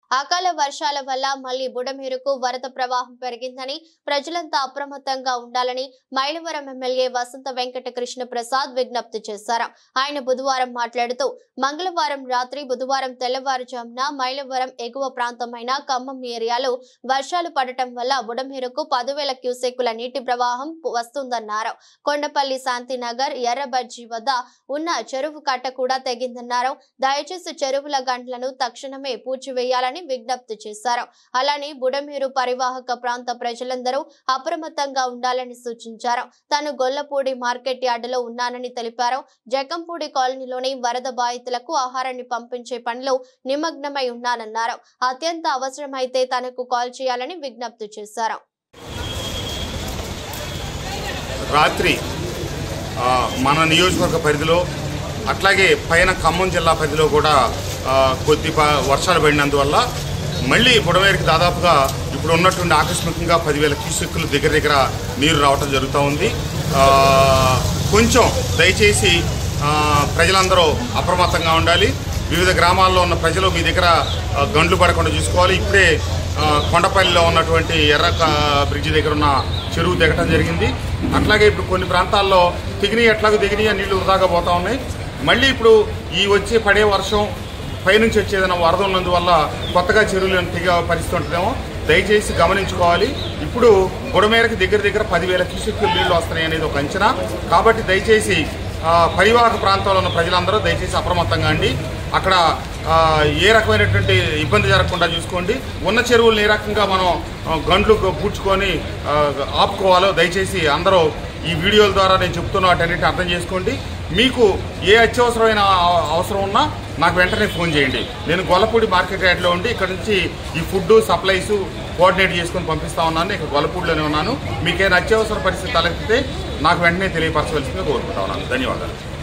అకాల వర్షాల వల్ల మళ్లీ బుడమేరుకు వరద ప్రవాహం పెరిగిందని ప్రజలంతా అప్రమత్తంగా ఉండాలని మైలవరం ఎమ్మెల్యే వసంత వెంకట కృష్ణ ప్రసాద్ విజ్ఞప్తి చేశారు ఆయన బుధవారం మాట్లాడుతూ మంగళవారం రాత్రి బుధవారం తెల్లవారుజామున మైలవరం ఎగువ ప్రాంతమైన ఖమ్మం ఏరియాలో వర్షాలు పడటం వల్ల బుడమేరుకు పదివేల క్యూసెక్కుల నీటి ప్రవాహం వస్తుందన్నారు కొండపల్లి శాంతినగర్ ఎర్రబర్జీ వద్ద ఉన్న చెరువు కట్ట కూడా తెగిందన్నారు దయచేసి చెరువుల గంటలను తక్షణమే పూడ్చివేయాలని విజ్ఞప్తి చేశారు అలానే బుడమేరు పరివాహక ప్రాంత ప్రజలందరూ అప్రమత్తంగా ఉండాలని సూచించారు తాను గొల్లపూడి మార్కెట్ యార్డులో ఉన్నానని తెలిపారు జకంపూడి కాలనీలోని వరద బాధితులకు ఆహారాన్ని పంపించే పనిలో నిమగ్నమై ఉన్నానన్నారు అత్యంత అవసరమైతే తనకు కాల్ చేయాలని విజ్ఞప్తి చేశారు రాత్రి ఆ, మన నియోజకవర్గ పరిధిలో అట్లాగే పైన ఖమ్మం జిల్లా పరిధిలో కూడా ఆ, కొద్ది ప- వర్షాలు పడినందువల్ల మళ్ళీ బుడమేరికి దాదాపుగా ఇప్పుడు ఉన్నటువంటి ఆకస్మికంగా పదివేల క్యూసెక్కులు దగ్గర దగ్గర నీరు రావటం జరుగుతూ ఉంది ఆ, కొంచెం దయచేసి ఆ, ప్రజలందరూ అప్రమత్తంగా ఉండాలి వివిధ గ్రామాల్లో ఉన్న ప్రజలు మీ దగ్గర ఆ, గండ్లు పడకుండా చూసుకోవాలి ఇప్పుడే ఆ, కొండపల్లిలో ఉన్నటువంటి ఎర్ర క- బ్రిడ్జి దగ్గర ఉన్న చెరువు దిగటం జరిగింది అట్లాగే ఇప్పుడు కొన్ని ప్రాంతాల్లో దిగిని ఎట్లాగో దిగిని నీళ్లు వృధాగా పోతా ఉన్నాయి మళ్ళీ ఇప్పుడు ఈ వచ్చే పడే వర్షం పైనుంచి వచ్చేదన్న వరద ఉన్నందువల్ల కొత్తగా చెరువులు తెగే పరిస్థితి ఉంటుందేమో దయచేసి గమనించుకోవాలి ఇప్పుడు బుడమేరకు దగ్గర దగ్గర పదివేల క్యూసెక్కులు నీళ్లు వస్తున్నాయి అనేది ఒక అంచనా కాబట్టి దయచేసి ఆ, పరివాహక ప్రాంతంలో ఉన్న ప్రజలందరూ దయచేసి అప్రమత్తంగా అండి అక్కడ ఆ, ఏ రకమైనటువంటి ఇబ్బంది జరగకుండా చూసుకోండి ఉన్న చెరువులను ఏ రకంగా మనం ఆ, గండ్లు పూడ్చుకొని ఆ, ఆపుకోవాలో దయచేసి అందరూ ఈ వీడియోల ద్వారా నేను చెప్తున్న వాటన్నిటిని అర్థం చేసుకోండి మీకు ఏ అత్యవసరమైన అవ- అవసరం ఉన్నా నాకు వెంటనే ఫోన్ చేయండి నేను గొల్లపూడి మార్కెట్ యార్డ్లో ఉండి ఇక్కడ నుంచి ఈ ఫుడ్ సప్లైస్ కోఆర్డినేట్ చేసుకొని పంపిస్తా ఉన్నాను ఇక్కడ గొల్లపూడిలోనే ఉన్నాను మీకేమైనా అత్యవసర పరిస్థితి తలెత్తితే నాకు వెంటనే తెలియపరచవలసిందిగా కోరుకుంటా ఉన్నాను ధన్యవాదాలు